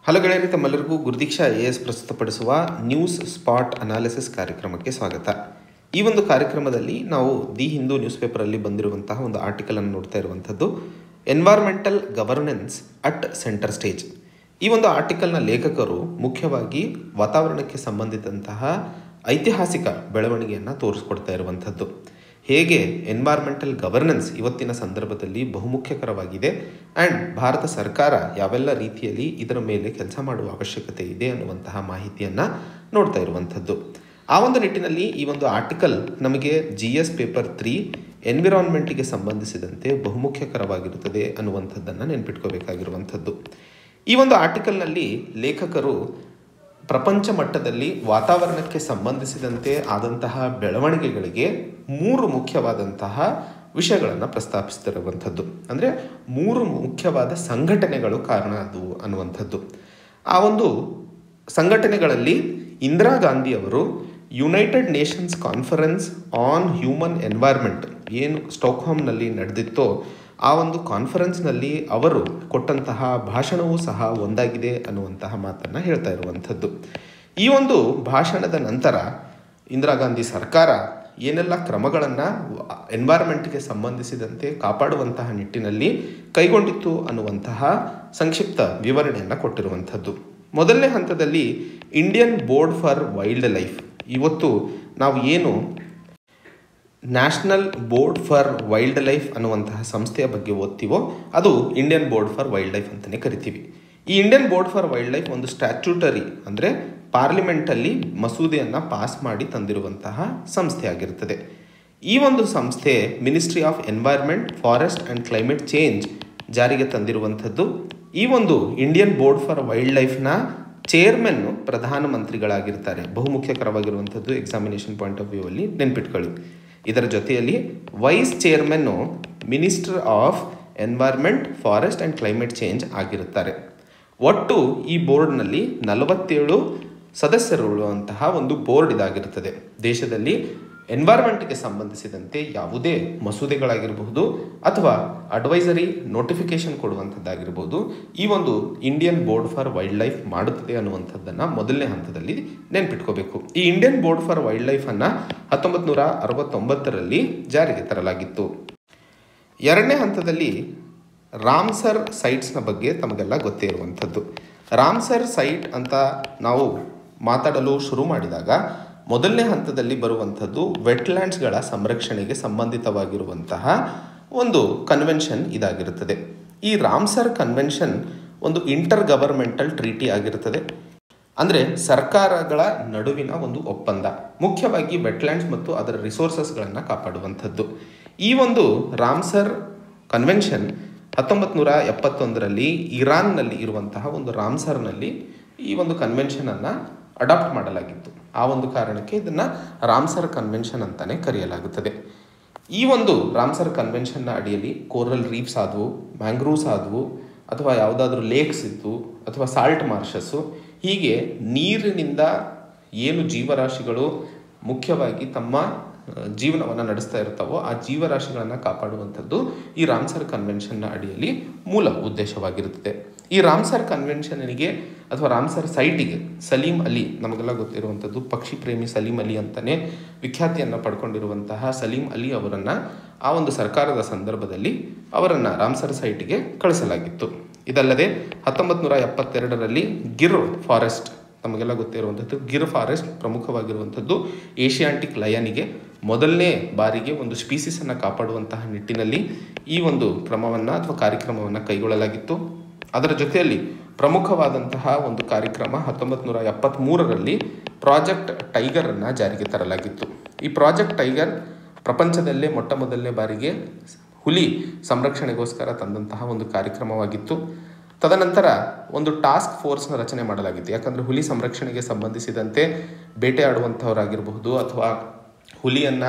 hello ಗೆಳೆಯರಿ ತಮ್ಮೆಲ್ಲರಿಗೂ Gurudeeksha A S ಪ್ರಸ್ತುತಪಡಿಸುವ ನ್ಯೂಸ್ ಸ್ಪಾಟ್ ಅನಾಲಿಸಿಸ್ ಕಾರ್ಯಕ್ರಮಕ್ಕೆ ಸ್ವಾಗತ ಈ ಒಂದು ಕಾರ್ಯಕ್ರಮದಲ್ಲಿ ನಾವು ದಿ ಹಿಂದೂ ನ್ಯೂಸ್ ಪೇಪರಲ್ಲಿ ಬಂದಿರುವಂತಹ ಒಂದು ಆರ್ಟಿಕಲ್ ಅನ್ನು ನೋಡ್ತಾ ಇರುವಂಥದ್ದು environmental governance at centre stage ಈ ಒಂದು ಆರ್ಟಿಕಲ್ನ ಲೇಖಕರು ಮುಖ್ಯವಾಗಿ ವಾತಾವರಣಕ್ಕೆ ಸಂಬಂಧಿಸಿದಂತಹ ಐತಿಹಾಸಿಕ ಬೆಳವಣಿಗೆಯನ್ನು ತೋರಿಸ್ಕೊಡ್ತಾ ಇರುವಂಥದ್ದು ಹೇಗೆ ಎನ್ವೈರ್ಮೆಂಟಲ್ ಗವರ್ನೆನ್ಸ್ ಇವತ್ತಿನ ಸಂದರ್ಭದಲ್ಲಿ ಬಹುಮುಖ್ಯಕರವಾಗಿದೆ ಆ್ಯಂಡ್ ಭಾರತ ಸರ್ಕಾರ ಯಾವೆಲ್ಲ ರೀತಿಯಲ್ಲಿ ಇದರ ಮೇಲೆ ಕೆಲಸ ಮಾಡುವ ಅವಶ್ಯಕತೆ ಇದೆ ಅನ್ನುವಂತಹ ಮಾಹಿತಿಯನ್ನು ನೋಡ್ತಾ ಇರುವಂಥದ್ದು ಆ ಒಂದು ನಿಟ್ಟಿನಲ್ಲಿ ಈ ಒಂದು ಆರ್ಟಿಕಲ್ ನಮಗೆ ಜಿ ಎಸ್ ಪೇಪರ್ ತ್ರೀ ಎನ್ವಿರಾನ್ಮೆಂಟಿಗೆ ಸಂಬಂಧಿಸಿದಂತೆ ಬಹುಮುಖ್ಯಕರವಾಗಿರುತ್ತದೆ ಅನ್ನುವಂಥದ್ದನ್ನು ನೆನ್ಪಿಟ್ಕೋಬೇಕಾಗಿರುವಂಥದ್ದು ಈ ಒಂದು ಆರ್ಟಿಕಲ್ನಲ್ಲಿ ಲೇಖಕರು ಪ್ರಪಂಚ ಮಟ್ಟದಲ್ಲಿ ವಾತಾವರಣಕ್ಕೆ ಸಂಬಂಧಿಸಿದಂತೆ ಆದಂತಹ ಬೆಳವಣಿಗೆಗಳಿಗೆ ಮೂರು ಮುಖ್ಯವಾದಂತಹ ವಿಷಯಗಳನ್ನು ಪ್ರಸ್ತಾಪಿಸ್ತಿರುವಂಥದ್ದು ಅಂದರೆ ಮೂರು ಮುಖ್ಯವಾದ ಸಂಘಟನೆಗಳು ಕಾರಣ ಅದು ಅನ್ನುವಂಥದ್ದು ಆ ಒಂದು ಸಂಘಟನೆಗಳಲ್ಲಿ ಇಂದಿರಾ ಗಾಂಧಿ ಅವರು United Nations conference on human environment ಏನು ಸ್ಟಾಕ್ಹೋಮ್ನಲ್ಲಿ ನಡೆದಿತ್ತೋ ಆ ಒಂದು ಕಾನ್ಫರೆನ್ಸ್ನಲ್ಲಿ ಅವರು ಕೊಟ್ಟಂತಹ ಭಾಷಣವೂ ಸಹ ಒಂದಾಗಿದೆ ಅನ್ನುವಂತಹ ಮಾತನ್ನು ಹೇಳ್ತಾ ಇರುವಂಥದ್ದು ಈ ಒಂದು ಭಾಷಣದ ನಂತರ ಇಂದಿರಾ ಗಾಂಧಿ ಸರ್ಕಾರ ಏನೆಲ್ಲ ಕ್ರಮಗಳನ್ನು ಎನ್ವೈರ್ಮೆಂಟ್ಗೆ ಸಂಬಂಧಿಸಿದಂತೆ ಕಾಪಾಡುವಂತಹ ನಿಟ್ಟಿನಲ್ಲಿ ಕೈಗೊಂಡಿತ್ತು ಅನ್ನುವಂತಹ ಸಂಕ್ಷಿಪ್ತ ವಿವರಣೆಯನ್ನು ಕೊಟ್ಟಿರುವಂಥದ್ದು ಮೊದಲನೇ ಹಂತದಲ್ಲಿ Indian board for wildlife ಇವತ್ತು ನಾವು ಏನು national board for wildlife ಅನ್ನುವಂತಹ ಸಂಸ್ಥೆಯ ಬಗ್ಗೆ ಓದ್ತೀವೋ ಅದು Indian board for wildlife ಅಂತಲೇ ಕರಿತೀವಿ ಈ Indian board for wildlife ಒಂದು ಸ್ಟ್ಯಾಚ್ಯೂಟರಿ ಅಂದರೆ ಪಾರ್ಲಿಮೆಂಟಲ್ಲಿ ಮಸೂದೆಯನ್ನು ಪಾಸ್ ಮಾಡಿ ತಂದಿರುವಂತಹ ಸಂಸ್ಥೆ ಆಗಿರುತ್ತದೆ ಈ ಒಂದು ಸಂಸ್ಥೆ ministry of environment forest and climate change ಜಾರಿಗೆ ತಂದಿರುವಂಥದ್ದು ಈ ಒಂದು ಇಂಡಿಯನ್ ಬೋರ್ಡ್ ಫಾರ್ ವೈಲ್ಡ್ ಲೈಫ್ನ ಚೇರ್ಮನ್ನು ಪ್ರಧಾನಮಂತ್ರಿಗಳಾಗಿರ್ತಾರೆ ಬಹುಮುಖ್ಯಕರವಾಗಿರುವಂಥದ್ದು ಎಕ್ಸಾಮಿನೇಷನ್ ಪಾಯಿಂಟ್ ಆಫ್ ವ್ಯೂ ಅಲ್ಲಿ ನೆನ್ಪಿಟ್ಕೊಳ್ಳಿ ಇದರ ಜೊತೆಯಲ್ಲಿ ವೈಸ್ ಚೇರ್ಮನ್ನು minister of environment forest and climate change ಆಗಿರುತ್ತಾರೆ ಒಟ್ಟು ಈ ಬೋರ್ಡ್ನಲ್ಲಿ ನಲವತ್ತೇಳು ಸದಸ್ಯರುಳ್ಳುವಂತಹ ಒಂದು ಬೋರ್ಡ್ ಇದಾಗಿರುತ್ತದೆ ದೇಶದಲ್ಲಿ ಎನ್ವೈರ್ಮೆಂಟ್ಗೆ ಸಂಬಂಧಿಸಿದಂತೆ ಯಾವುದೇ ಮಸೂದೆಗಳಾಗಿರಬಹುದು ಅಥವಾ ಅಡ್ವೈಸರಿ ನೋಟಿಫಿಕೇಶನ್ ಕೊಡುವಂಥದ್ದಾಗಿರ್ಬೋದು ಈ ಒಂದು Indian board for wildlife ಮಾಡುತ್ತದೆ ಅನ್ನುವಂಥದ್ದನ್ನು ಮೊದಲನೇ ಹಂತದಲ್ಲಿ ನೆನ್ಪಿಟ್ಕೋಬೇಕು ಈ ಇಂಡಿಯನ್ ಬೋರ್ಡ್ ಫಾರ್ ವೈಲ್ಡ್ ಲೈಫನ್ನು ಹತ್ತೊಂಬತ್ತು ನೂರ ಅರವತ್ತೊಂಬತ್ತರಲ್ಲಿ ಜಾರಿಗೆ ತರಲಾಗಿತ್ತು ಎರಡನೇ ಹಂತದಲ್ಲಿ ರಾಮ್ಸರ್ ಸೈಟ್ಸ್ನ ಬಗ್ಗೆ ತಮಗೆಲ್ಲ ಗೊತ್ತೇ ಇರುವಂಥದ್ದು ರಾಮ್ಸರ್ ಸೈಟ್ ಅಂತ ನಾವು ಮಾತಾಡಲು ಶುರು ಮಾಡಿದಾಗ ಮೊದಲನೇ ಹಂತದಲ್ಲಿ ಬರುವಂಥದ್ದು ವೆಟ್ಲ್ಯಾಂಡ್ಸ್ಗಳ ಸಂರಕ್ಷಣೆಗೆ ಸಂಬಂಧಿತವಾಗಿರುವಂತಹ ಒಂದು ಕನ್ವೆನ್ಷನ್ ಇದಾಗಿರುತ್ತದೆ ಈ ರಾಮ್ಸರ್ ಕನ್ವೆನ್ಷನ್ ಒಂದು ಇಂಟರ್ ಗವರ್ಮೆಂಟಲ್ ಟ್ರೀಟಿ ಆಗಿರುತ್ತದೆ ಅಂದರೆ ಸರ್ಕಾರಗಳ ನಡುವಿನ ಒಂದು ಒಪ್ಪಂದ ಮುಖ್ಯವಾಗಿ ವೆಟ್ಲ್ಯಾಂಡ್ಸ್ ಮತ್ತು ಅದರ ರಿಸೋರ್ಸಸ್ಗಳನ್ನು ಕಾಪಾಡುವಂಥದ್ದು ಈ ಒಂದು ರಾಮ್ಸರ್ ಕನ್ವೆನ್ಷನ್ ಹತ್ತೊಂಬತ್ತು ನೂರ ಎಪ್ಪತ್ತೊಂದರಲ್ಲಿ ಇರಾನ್ನಲ್ಲಿ ಇರುವಂತಹ ಒಂದು ರಾಮ್ಸರ್ನಲ್ಲಿ ಈ ಒಂದು ಕನ್ವೆನ್ಷನನ್ನು ಅಡಾಪ್ಟ್ ಮಾಡಲಾಗಿತ್ತು ಆ ಒಂದು ಕಾರಣಕ್ಕೆ ಇದನ್ನು ರಾಮ್ಸರ್ ಕನ್ವೆನ್ಷನ್ ಅಂತಲೇ ಕರೆಯಲಾಗುತ್ತದೆ ಈ ಒಂದು ರಾಮ್ಸರ್ ಕನ್ವೆನ್ಷನ್ನ ಅಡಿಯಲ್ಲಿ ಕೋರಲ್ ರೀಫ್ಸ್ ಆದವು ಮ್ಯಾಂಗ್ರೂವ್ಸ್ ಆದವು ಅಥವಾ ಯಾವುದಾದ್ರೂ ಲೇಕ್ಸ್ ಇತ್ತು ಅಥವಾ ಸಾಲ್ಟ್ ಮಾರ್ಷಸ್ಸು ಹೀಗೆ ನೀರಿನಿಂದ ಏನು ಜೀವರಾಶಿಗಳು ಮುಖ್ಯವಾಗಿ ತಮ್ಮ ಜೀವನವನ್ನು ನಡೆಸ್ತಾ ಇರ್ತಾವೋ ಆ ಜೀವರಾಶಿಗಳನ್ನು ಕಾಪಾಡುವಂಥದ್ದು ಈ ರಾಮ್ಸರ್ ಕನ್ವೆನ್ಷನ್ನ ಅಡಿಯಲ್ಲಿ ಮೂಲ ಉದ್ದೇಶವಾಗಿರುತ್ತದೆ ಈ ರಾಮ್ಸರ್ ಕನ್ವೆನ್ಷನ್ನಿಗೆ ಅಥವಾ ರಾಮ್ಸರ್ ಸೈಟಿಗೆ ಸಲೀಂ ಅಲಿ ನಮಗೆಲ್ಲ ಗೊತ್ತಿರುವಂಥದ್ದು ಪಕ್ಷಿ ಪ್ರೇಮಿ ಸಲೀಂ ಅಲಿ ಅಂತಲೇ ವಿಖ್ಯಾತಿಯನ್ನು ಪಡ್ಕೊಂಡಿರುವಂತಹ ಸಲೀಂ ಅಲಿ ಅವರನ್ನು ಆ ಒಂದು ಸರ್ಕಾರದ ಸಂದರ್ಭದಲ್ಲಿ ಅವರನ್ನು ರಾಮ್ಸರ್ ಸೈಟಿಗೆ ಕಳಿಸಲಾಗಿತ್ತು ಇದಲ್ಲದೆ ಹತ್ತೊಂಬತ್ತು ನೂರ ಎಪ್ಪತ್ತೆರಡರಲ್ಲಿ ಗಿರ್ ಫಾರೆಸ್ಟ್ ನಮಗೆಲ್ಲ ಗೊತ್ತಿರುವಂಥದ್ದು ಗಿರ್ ಫಾರೆಸ್ಟ್ ಪ್ರಮುಖವಾಗಿರುವಂಥದ್ದು ಏಷಿಯಾಂಟಿಕ್ ಲಯನಿಗೆ ಮೊದಲನೇ ಬಾರಿಗೆ ಒಂದು ಸ್ಪೀಸೀಸನ್ನು ಕಾಪಾಡುವಂತಹ ನಿಟ್ಟಿನಲ್ಲಿ ಈ ಒಂದು ಕ್ರಮವನ್ನು ಅಥವಾ ಕಾರ್ಯಕ್ರಮವನ್ನು ಕೈಗೊಳ್ಳಲಾಗಿತ್ತು ಅದರ ಜೊತೆಯಲ್ಲಿ ಪ್ರಮುಖವಾದಂತಹ ಒಂದು ಕಾರ್ಯಕ್ರಮ ಹತ್ತೊಂಬತ್ತು ನೂರ ಎಪ್ಪತ್ತ್ಮೂರರಲ್ಲಿ ಪ್ರಾಜೆಕ್ಟ್ ಟೈಗರನ್ನು ಜಾರಿಗೆ ತರಲಾಗಿತ್ತು ಈ ಪ್ರಾಜೆಕ್ಟ್ ಟೈಗರ್ ಪ್ರಪಂಚದಲ್ಲೇ ಮೊಟ್ಟ ಮೊದಲನೇ ಬಾರಿಗೆ ಹುಲಿ ಸಂರಕ್ಷಣೆಗೋಸ್ಕರ ತಂದಂತಹ ಒಂದು ಕಾರ್ಯಕ್ರಮವಾಗಿತ್ತು ತದನಂತರ ಒಂದು ಟಾಸ್ಕ್ ಫೋರ್ಸ್ನ ರಚನೆ ಮಾಡಲಾಗಿತ್ತು ಯಾಕಂದರೆ ಹುಲಿ ಸಂರಕ್ಷಣೆಗೆ ಸಂಬಂಧಿಸಿದಂತೆ ಬೇಟೆಯಾಡುವಂಥವರಾಗಿರಬಹುದು ಅಥವಾ ಹುಲಿಯನ್ನು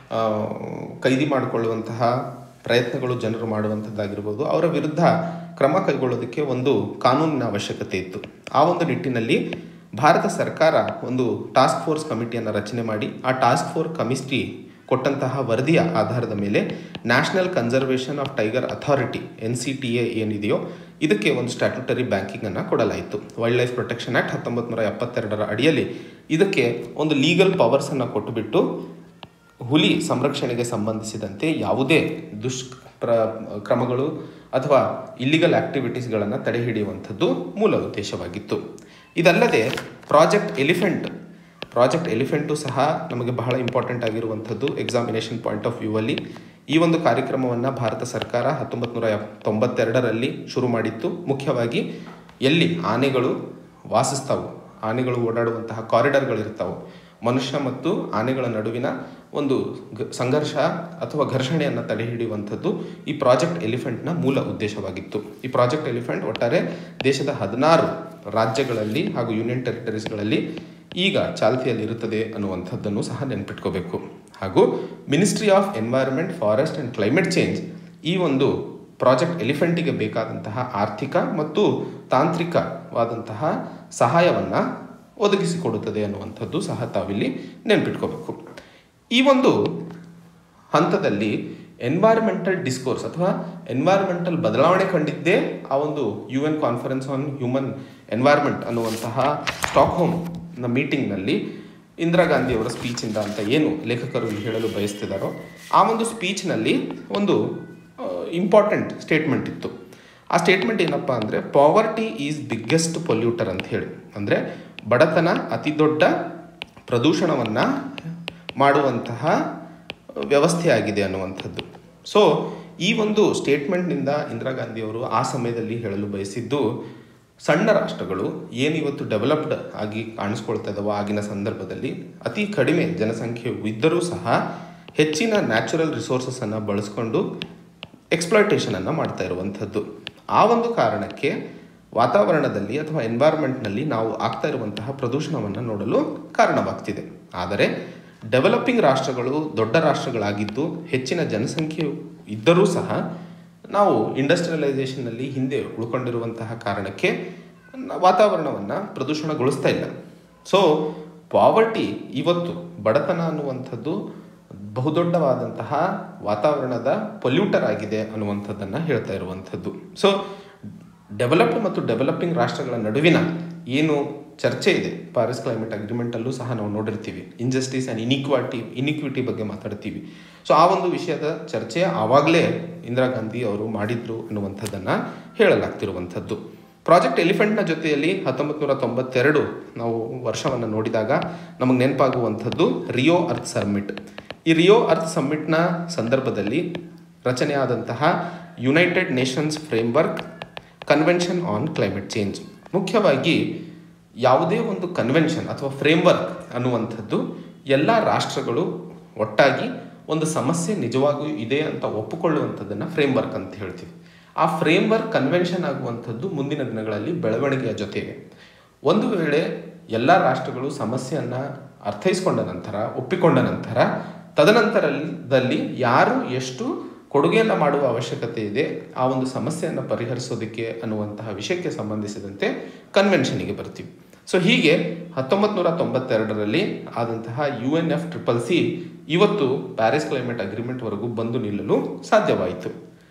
ಕೈದಿ ಮಾಡಿಕೊಳ್ಳುವಂತಹ ಪ್ರಯತ್ನಗಳು ಜನರು ಮಾಡುವಂಥದ್ದಾಗಿರ್ಬೋದು ಅವರ ವಿರುದ್ಧ ಕ್ರಮ ಕೈಗೊಳ್ಳೋದಕ್ಕೆ ಒಂದು ಕಾನೂನಿನ ಅವಶ್ಯಕತೆ ಇತ್ತು ಆ ಒಂದು ನಿಟ್ಟಿನಲ್ಲಿ ಭಾರತ ಸರ್ಕಾರ ಒಂದು ಟಾಸ್ಕ್ ಫೋರ್ಸ್ ಕಮಿಟಿಯನ್ನು ರಚನೆ ಮಾಡಿ ಆ ಟಾಸ್ಕ್ ಫೋರ್ಸ್ ಕಮಿಟಿ ಕೊಟ್ಟಂತಹ ವರದಿಯ ಆಧಾರದ ಮೇಲೆ national conservation of tiger authority N C T A ಏನಿದೆಯೋ ಇದಕ್ಕೆ ಒಂದು ಸ್ಟ್ಯಾಟ್ಯೂಟರಿ ಬ್ಯಾಂಕಿಂಗನ್ನು ಕೊಡಲಾಯಿತು ವೈಲ್ಡ್ ಲೈಫ್ ಪ್ರೊಟೆಕ್ಷನ್ ಆ್ಯಕ್ಟ್ ಹತ್ತೊಂಬತ್ತು ನೂರ ಎಪ್ಪತ್ತೆರಡರ ಅಡಿಯಲ್ಲಿ ಇದಕ್ಕೆ ಒಂದು ಲೀಗಲ್ ಪವರ್ಸನ್ನು ಕೊಟ್ಟುಬಿಟ್ಟು ಹುಲಿ ಸಂರಕ್ಷಣೆಗೆ ಸಂಬಂಧಿಸಿದಂತೆ ಯಾವುದೇ ದುಷ್ ಪ್ರ ಕ್ರಮಗಳು ಅಥವಾ ಇಲ್ಲಿಗಲ್ ಆಕ್ಟಿವಿಟೀಸ್ಗಳನ್ನು ತಡೆ ಹಿಡಿಯುವಂಥದ್ದು ಮೂಲ ಉದ್ದೇಶವಾಗಿತ್ತು ಇದಲ್ಲದೆ ಪ್ರಾಜೆಕ್ಟ್ ಎಲಿಫೆಂಟ್ ಪ್ರಾಜೆಕ್ಟ್ ಎಲಿಫೆಂಟು ಸಹ ನಮಗೆ ಬಹಳ ಇಂಪಾರ್ಟೆಂಟ್ ಆಗಿರುವಂಥದ್ದು ಎಕ್ಸಾಮಿನೇಷನ್ ಪಾಯಿಂಟ್ ಆಫ್ ವ್ಯೂ ಅಲ್ಲಿ ಈ ಒಂದು ಕಾರ್ಯಕ್ರಮವನ್ನು ಭಾರತ ಸರ್ಕಾರ ಹತ್ತೊಂಬತ್ತು ನೂರ ತೊಂಬತ್ತೆರಡರಲ್ಲಿ ಶುರು ಮಾಡಿತ್ತು ಮುಖ್ಯವಾಗಿ ಎಲ್ಲಿ ಆನೆಗಳು ವಾಸಿಸ್ತಾವು ಆನೆಗಳು ಓಡಾಡುವಂತಹ ಕಾರಿಡರ್ಗಳಿರ್ತಾವೆ ಮನುಷ್ಯ ಮತ್ತು ಆನೆಗಳ ನಡುವಿನ ಒಂದು ಗ- ಸಂಘರ್ಷ ಅಥವಾ ಘರ್ಷಣೆಯನ್ನು ತಡೆ ಹಿಡಿಯುವಂಥದ್ದು ಈ ಪ್ರಾಜೆಕ್ಟ್ ಎಲಿಫೆಂಟ್ನ ಮೂಲ ಉದ್ದೇಶವಾಗಿತ್ತು ಈ ಪ್ರಾಜೆಕ್ಟ್ ಎಲಿಫೆಂಟ್ ಒಟ್ಟಾರೆ ದೇಶದ ಹದಿನಾರು ರಾಜ್ಯಗಳಲ್ಲಿ ಹಾಗೂ ಯೂನಿಯನ್ ಟೆರಿಟರೀಸ್ಗಳಲ್ಲಿ ಈಗ ಚಾಲ್ತಿಯಲ್ಲಿ ಇರುತ್ತದೆ ಅನ್ನುವಂಥದ್ದನ್ನು ಸಹ ನೆನ್ಪಿಟ್ಕೋಬೇಕು ಹಾಗೂ ministry of environment forest and climate change ಈ ಒಂದು ಪ್ರಾಜೆಕ್ಟ್ ಎಲಿಫೆಂಟಿಗೆ ಬೇಕಾದಂತಹ ಆರ್ಥಿಕ ಮತ್ತು ತಾಂತ್ರಿಕವಾದಂತಹ ಸಹಾಯವನ್ನು ಒದಗಿಸಿಕೊಡುತ್ತದೆ ಅನ್ನುವಂಥದ್ದು ಸಹ ತಾವಿಲ್ಲಿ ನೆನ್ಪಿಟ್ಕೋಬೇಕು ಈ ಒಂದು ಹಂತದಲ್ಲಿ ಎನ್ವೈರ್ಮೆಂಟಲ್ ಡಿಸ್ಕೋರ್ಸ್ ಅಥವಾ ಎನ್ವೈರ್ಮೆಂಟಲ್ ಬದಲಾವಣೆ ಕಂಡಿದ್ದೇ ಆ ಒಂದು U N conference on human environment ಅನ್ನುವಂತಹ ಸ್ಟಾಕ್ಹೋಮ್ನ ಮೀಟಿಂಗ್ನಲ್ಲಿ ಇಂದಿರಾ ಗಾಂಧಿಯವರ ಸ್ಪೀಚಿಂದ ಅಂತ ಏನು ಲೇಖಕರು ಇಲ್ಲಿ ಹೇಳಲು ಬಯಸ್ತಿದ್ದಾರೋ ಆ ಒಂದು ಸ್ಪೀಚ್ನಲ್ಲಿ ಒಂದು ಇಂಪಾರ್ಟೆಂಟ್ ಸ್ಟೇಟ್ಮೆಂಟ್ ಇತ್ತು ಆ ಸ್ಟೇಟ್ಮೆಂಟ್ ಏನಪ್ಪ ಅಂದರೆ ಪಾವರ್ಟಿ ಈಸ್ ಬಿಗ್ಗೆಸ್ಟ್ ಪೊಲ್ಯೂಟರ್ ಅಂತ ಹೇಳಿ ಅಂದರೆ ಬಡತನ ಅತಿ ದೊಡ್ಡ ಪ್ರದೂಷಣವನ್ನು ಮಾಡುವಂತಹ ವ್ಯವಸ್ಥೆಯಾಗಿದೆ ಅನ್ನುವಂಥದ್ದು ಸೊ ಈ ಒಂದು ಸ್ಟೇಟ್ಮೆಂಟ್ನಿಂದ ಇಂದಿರಾ ಗಾಂಧಿಯವರು ಆ ಸಮಯದಲ್ಲಿ ಹೇಳಲು ಬಯಸಿದ್ದು ಸಣ್ಣ ರಾಷ್ಟ್ರಗಳು ಏನು ಇವತ್ತು ಡೆವಲಪ್ಡ್ ಆಗಿ ಕಾಣಿಸ್ಕೊಳ್ತಾ ಇದ್ದಾವೋ ಆಗಿನ ಸಂದರ್ಭದಲ್ಲಿ ಅತಿ ಕಡಿಮೆ ಜನಸಂಖ್ಯೆ ಇದ್ದರೂ ಸಹ ಹೆಚ್ಚಿನ ನ್ಯಾಚುರಲ್ ರಿಸೋರ್ಸಸನ್ನು ಬಳಸ್ಕೊಂಡು ಎಕ್ಸ್ಪ್ಲಾಯ್ಟೇಷನನ್ನು ಮಾಡ್ತಾ ಇರುವಂಥದ್ದು ಆ ಒಂದು ಕಾರಣಕ್ಕೆ ವಾತಾವರಣದಲ್ಲಿ ಅಥವಾ ಎನ್ವೈರ್ಮೆಂಟ್ನಲ್ಲಿ ನಾವು ಆಗ್ತಾ ಇರುವಂತಹ ಪ್ರದೂಷಣವನ್ನು ನೋಡಲು ಕಾರಣವಾಗ್ತಿದೆ ಆದರೆ ಡೆವಲಪಿಂಗ್ ರಾಷ್ಟ್ರಗಳು ದೊಡ್ಡ ರಾಷ್ಟ್ರಗಳಾಗಿದ್ದು ಹೆಚ್ಚಿನ ಜನಸಂಖ್ಯೆ ಇದ್ದರೂ ಸಹ ನಾವು ಇಂಡಸ್ಟ್ರಿಯಲೈಸೇಷನ್ನಲ್ಲಿ ಹಿಂದೆ ಉಳ್ಕೊಂಡಿರುವಂತಹ ಕಾರಣಕ್ಕೆ ನ- ವಾತಾವರಣವನ್ನು ಪ್ರದೂಷಣಗೊಳಿಸ್ತಾ ಇಲ್ಲ ಸೊ ಪಾವರ್ಟಿ ಇವತ್ತು ಬಡತನ ಅನ್ನುವಂಥದ್ದು ಬಹುದೊಡ್ಡವಾದಂತಹ ವಾತಾವರಣದ ಪೊಲ್ಯೂಟರ್ ಆಗಿದೆ ಅನ್ನುವಂಥದ್ದನ್ನು ಹೇಳ್ತಾ ಇರುವಂಥದ್ದು ಸೊ ಡೆವಲಪ್ಡ್ ಮತ್ತು ಡೆವಲಪಿಂಗ್ ರಾಷ್ಟ್ರಗಳ ನಡುವಿನ ಏನು ಚರ್ಚೆ ಇದೆ ಪ್ಯಾರಿಸ್ ಕ್ಲೈಮೇಟ್ ಅಗ್ರಿಮೆಂಟಲ್ಲೂ ಸಹ ನಾವು ನೋಡಿರ್ತೀವಿ ಇಂಜಸ್ಟಿಸ್ ಆ್ಯಂಡ್ ಇನಿಕ್ವಾಟಿ ಇನಿಕ್ವಿಟಿ ಬಗ್ಗೆ ಮಾತಾಡ್ತೀವಿ ಸೊ ಆ ಒಂದು ವಿಷಯದ ಚರ್ಚೆ ಆವಾಗಲೇ ಇಂದಿರಾ ಗಾಂಧಿ ಅವರು ಮಾಡಿದ್ರು ಅನ್ನುವಂಥದ್ದನ್ನು ಹೇಳಲಾಗ್ತಿರುವಂಥದ್ದು ಪ್ರಾಜೆಕ್ಟ್ ಎಲಿಫೆಂಟ್ನ ಜೊತೆಯಲ್ಲಿ ಹತ್ತೊಂಬತ್ತು ನೂರ ತೊಂಬತ್ತೆರಡು ನಾವು ವರ್ಷವನ್ನು ನೋಡಿದಾಗ ನಮಗೆ ನೆನಪಾಗುವಂಥದ್ದು ರಿಯೋ ಅರ್ತ್ ಸಮ್ಮಿಟ್ ಈ ರಿಯೋ ಅರ್ತ್ ಸಮ್ಮಿಟ್ನ ಸಂದರ್ಭದಲ್ಲಿ ರಚನೆಯಾದಂತಹ United Nations framework convention on climate change ಮುಖ್ಯವಾಗಿ ಯಾವುದೇ ಒಂದು ಕನ್ವೆನ್ಷನ್ ಅಥವಾ ಫ್ರೇಮ್ವರ್ಕ್ ಅನ್ನುವಂಥದ್ದು ಎಲ್ಲ ರಾಷ್ಟ್ರಗಳು ಒಟ್ಟಾಗಿ ಒಂದು ಸಮಸ್ಯೆ ನಿಜವಾಗಿಯೂ ಇದೆ ಅಂತ ಒಪ್ಪಿಕೊಳ್ಳುವಂಥದ್ದನ್ನು ಫ್ರೇಮ್ವರ್ಕ್ ಅಂತ ಹೇಳ್ತೀವಿ ಆ ಫ್ರೇಮ್ವರ್ಕ್ ಕನ್ವೆನ್ಷನ್ ಆಗುವಂಥದ್ದು ಮುಂದಿನ ದಿನಗಳಲ್ಲಿ ಬೆಳವಣಿಗೆಯ ಜೊತೆಗೆ ಒಂದು ವೇಳೆ ಎಲ್ಲ ರಾಷ್ಟ್ರಗಳು ಸಮಸ್ಯೆಯನ್ನು ಅರ್ಥೈಸಿಕೊಂಡ ನಂತರ ಒಪ್ಪಿಕೊಂಡ ನಂತರ ತದನಂತರದಲ್ಲಿ ಯಾರು ಎಷ್ಟು ಕೊಡುಗೆಯನ್ನು ಮಾಡುವ ಅವಶ್ಯಕತೆ ಇದೆ ಆ ಒಂದು ಸಮಸ್ಯೆಯನ್ನು ಪರಿಹರಿಸೋದಕ್ಕೆ ಅನ್ನುವಂತಹ ವಿಷಯಕ್ಕೆ ಸಂಬಂಧಿಸಿದಂತೆ ಕನ್ವೆನ್ಷನಿಗೆ ಬರ್ತೀವಿ ಸೊ ಹೀಗೆ ಹತ್ತೊಂಬತ್ತು ನೂರ ತೊಂಬತ್ತೆರಡರಲ್ಲಿ ಆದಂತಹ U N F triple C ಇವತ್ತು ಪ್ಯಾರಿಸ್ ಕ್ಲೈಮೇಟ್ ಅಗ್ರಿಮೆಂಟ್ವರೆಗೂ ಬಂದು ನಿಲ್ಲಲು ಸಾಧ್ಯವಾಯಿತು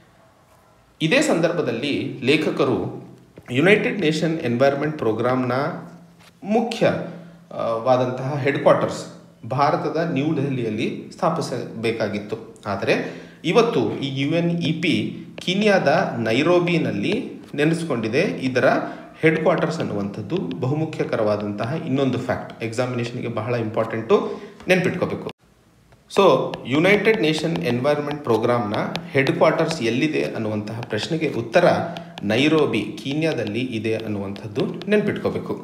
ಇದೇ ಸಂದರ್ಭದಲ್ಲಿ ಲೇಖಕರು ಯುನೈಟೆಡ್ ನೇಷನ್ ಎನ್ವೈರ್ಮೆಂಟ್ ಪ್ರೋಗ್ರಾಮ್ನ ಮುಖ್ಯ ಆ, ವಾದಂತಹ ಹೆಡ್ ಕ್ವಾರ್ಟರ್ಸ್ ಭಾರತದ ನ್ಯೂ ದೆಹಲಿಯಲ್ಲಿ ಸ್ಥಾಪಿಸಬೇಕಾಗಿತ್ತು ಆದರೆ ಇವತ್ತು ಈ ಯು ಎನ್ ಇ ಪಿ ಕೀನ್ಯಾದ ನೈರೋಬಿನಲ್ಲಿ ನೆನೆಸ್ಕೊಂಡಿದೆ ಇದರ ಹೆಡ್ ಕ್ವಾರ್ಟರ್ಸ್ ಅನ್ನುವಂಥದ್ದು ಬಹುಮುಖ್ಯಕರವಾದಂತಹ ಇನ್ನೊಂದು ಫ್ಯಾಕ್ಟ್ ಎಕ್ಸಾಮಿನೇಷನ್ಗೆ ಬಹಳ ಇಂಪಾರ್ಟೆಂಟು ನೆನ್ಪಿಟ್ಕೋಬೇಕು ಸೊ ಯುನೈಟೆಡ್ ನೇಷನ್ ಎನ್ವೈರ್ಮೆಂಟ್ ಪ್ರೋಗ್ರಾಮ್ನ ಹೆಡ್ ಕ್ವಾರ್ಟರ್ಸ್ ಎಲ್ಲಿದೆ ಅನ್ನುವಂತಹ ಪ್ರಶ್ನೆಗೆ ಉತ್ತರ ನೈರೋಬಿ ಕೀನ್ಯಾದಲ್ಲಿ ಇದೆ ಅನ್ನುವಂಥದ್ದು ನೆನ್ಪಿಟ್ಕೋಬೇಕು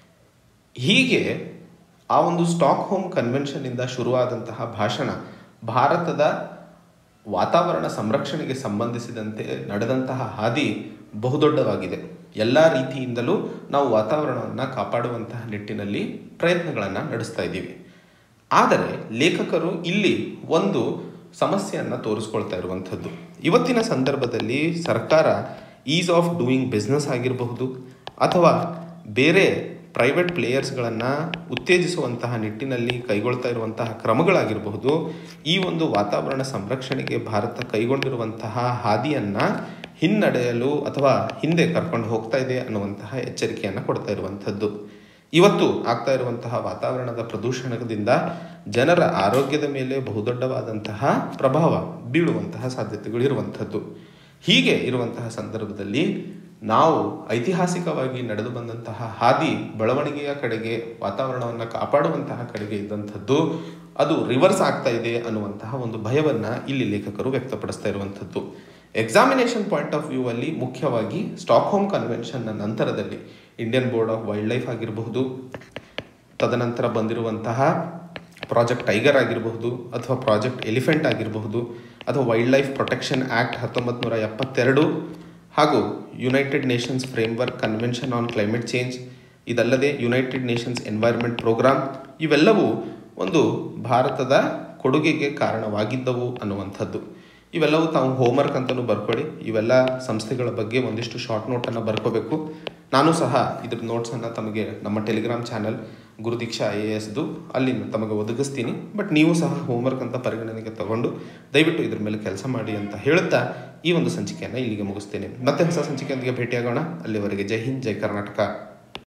ಹೀಗೆ ಆ ಒಂದು ಸ್ಟಾಕ್ ಹೋಮ್ ಕನ್ವೆನ್ಷನ್ನಿಂದ ಶುರುವಾದಂತಹ ಭಾಷಣ ಭಾರತದ ವಾತಾವರಣ ಸಂರಕ್ಷಣೆಗೆ ಸಂಬಂಧಿಸಿದಂತೆ ನಡೆದಂತಹ ಹಾದಿ ಬಹುದೊಡ್ಡವಾಗಿದೆ ಎಲ್ಲ ರೀತಿಯಿಂದಲೂ ನಾವು ವಾತಾವರಣವನ್ನು ಕಾಪಾಡುವಂತಹ ನಿಟ್ಟಿನಲ್ಲಿ ಪ್ರಯತ್ನಗಳನ್ನು ನಡೆಸ್ತಾ ಇದ್ದೀವಿ ಆದರೆ ಲೇಖಕರು ಇಲ್ಲಿ ಒಂದು ಸಮಸ್ಯೆಯನ್ನು ತೋರಿಸ್ಕೊಳ್ತಾ ಇರುವಂಥದ್ದು ಇವತ್ತಿನ ಸಂದರ್ಭದಲ್ಲಿ ಸರ್ಕಾರ ಈಸ್ ಆಫ್ ಡೂಯಿಂಗ್ ಬಿಸ್ನೆಸ್ ಆಗಿರಬಹುದು ಅಥವಾ ಬೇರೆ ಪ್ರೈವೇಟ್ ಪ್ಲೇಯರ್ಸ್ಗಳನ್ನು ಉತ್ತೇಜಿಸುವಂತಹ ನಿಟ್ಟಿನಲ್ಲಿ ಕೈಗೊಳ್ತಾ ಇರುವಂತಹ ಕ್ರಮಗಳಾಗಿರಬಹುದು ಈ ಒಂದು ವಾತಾವರಣ ಸಂರಕ್ಷಣೆಗೆ ಭಾರತ ಕೈಗೊಂಡಿರುವಂತಹ ಹಾದಿಯನ್ನು ಹಿನ್ನಡೆಯಲು ಅಥವಾ ಹಿಂದೆ ಕರ್ಕೊಂಡು ಹೋಗ್ತಾ ಇದೆ ಅನ್ನುವಂತಹ ಎಚ್ಚರಿಕೆಯನ್ನು ಕೊಡ್ತಾ ಇರುವಂಥದ್ದು ಇವತ್ತು ಆಗ್ತಾ ಇರುವಂತಹ ವಾತಾವರಣದ ಪ್ರದೂಷಣದಿಂದ ಜನರ ಆರೋಗ್ಯದ ಮೇಲೆ ಬಹುದೊಡ್ಡವಾದಂತಹ ಪ್ರಭಾವ ಬೀಳುವಂತಹ ಸಾಧ್ಯತೆಗಳು ಇರುವಂಥದ್ದು ಹೀಗೆ ಇರುವಂತಹ ಸಂದರ್ಭದಲ್ಲಿ ನಾವು ಐತಿಹಾಸಿಕವಾಗಿ ನಡೆದು ಬಂದಂತಹ ಹಾದಿ ಬೆಳವಣಿಗೆಯ ಕಡೆಗೆ ವಾತಾವರಣವನ್ನು ಕಾಪಾಡುವಂತಹ ಕಡೆಗೆ ಇದ್ದಂಥದ್ದು ಅದು ರಿವರ್ಸ್ ಆಗ್ತಾ ಇದೆ ಅನ್ನುವಂತಹ ಒಂದು ಭಯವನ್ನು ಇಲ್ಲಿ ಲೇಖಕರು ವ್ಯಕ್ತಪಡಿಸ್ತಾ ಇರುವಂಥದ್ದು ಎಕ್ಸಾಮಿನೇಷನ್ ಪಾಯಿಂಟ್ ಆಫ್ ವ್ಯೂ ಅಲ್ಲಿ ಮುಖ್ಯವಾಗಿ ಸ್ಟಾಕ್ಹೋಮ್ ಕನ್ವೆನ್ಷನ್ನ ನಂತರದಲ್ಲಿ Indian board of wildlife ಆಗಿರಬಹುದು ತದನಂತರ ಬಂದಿರುವಂತಹ ಪ್ರಾಜೆಕ್ಟ್ ಟೈಗರ್ ಆಗಿರಬಹುದು ಅಥವಾ ಪ್ರಾಜೆಕ್ಟ್ ಎಲಿಫೆಂಟ್ ಆಗಿರಬಹುದು ಅಥವಾ ವೈಲ್ಡ್ ಲೈಫ್ ಪ್ರೊಟೆಕ್ಷನ್ ಆ್ಯಕ್ಟ್ ಹತ್ತೊಂಬತ್ತು ನೂರ ಎಪ್ಪತ್ತೆರಡು ಹಾಗೂ United Nations framework convention on climate change ಇದಲ್ಲದೆ ಯುನೈಟೆಡ್ ನೇಷನ್ಸ್ ಎನ್ವೈರ್ಮೆಂಟ್ ಪ್ರೋಗ್ರಾಮ್ ಇವೆಲ್ಲವೂ ಒಂದು ಭಾರತದ ಕೊಡುಗೆಗೆ ಕಾರಣವಾಗಿದ್ದವು ಅನ್ನುವಂಥದ್ದು ಇವೆಲ್ಲವೂ ತಾವು ಹೋಮ್ವರ್ಕ್ ಅಂತಲೂ ಬರ್ಕೊಳ್ಳಿ ಇವೆಲ್ಲ ಸಂಸ್ಥೆಗಳ ಬಗ್ಗೆ ಒಂದಿಷ್ಟು ಶಾರ್ಟ್ ನೋಟನ್ನು ಬರ್ಕೋಬೇಕು ನಾನು ಸಹ ಇದ್ರ ನೋಟ್ಸನ್ನು ತಮಗೆ ನಮ್ಮ Telegram channel Gurudeeksha I A ಎಸ್ದು ಅಲ್ಲಿ ತಮಗೆ ಒದಗಿಸ್ತೀನಿ ಬಟ್ ನೀವು ಸಹ ಹೋಮ್ವರ್ಕ್ ಅಂತ ಪರಿಗಣನೆಗೆ ತಗೊಂಡು ದಯವಿಟ್ಟು ಇದ್ರ ಮೇಲೆ ಕೆಲಸ ಮಾಡಿ ಅಂತ ಹೇಳುತ್ತಾ ಈ ಒಂದು ಸಂಚಿಕೆಯನ್ನು ಇಲ್ಲಿಗೆ ಮುಗಿಸ್ತೇನೆ ಮತ್ತೆ ಹೊಸ ಸಂಚಿಕೆಯೊಂದಿಗೆ ಭೇಟಿಯಾಗೋಣ ಅಲ್ಲಿವರೆಗೆ ಜೈ ಹಿಂದ್ ಜೈ ಕರ್ನಾಟಕ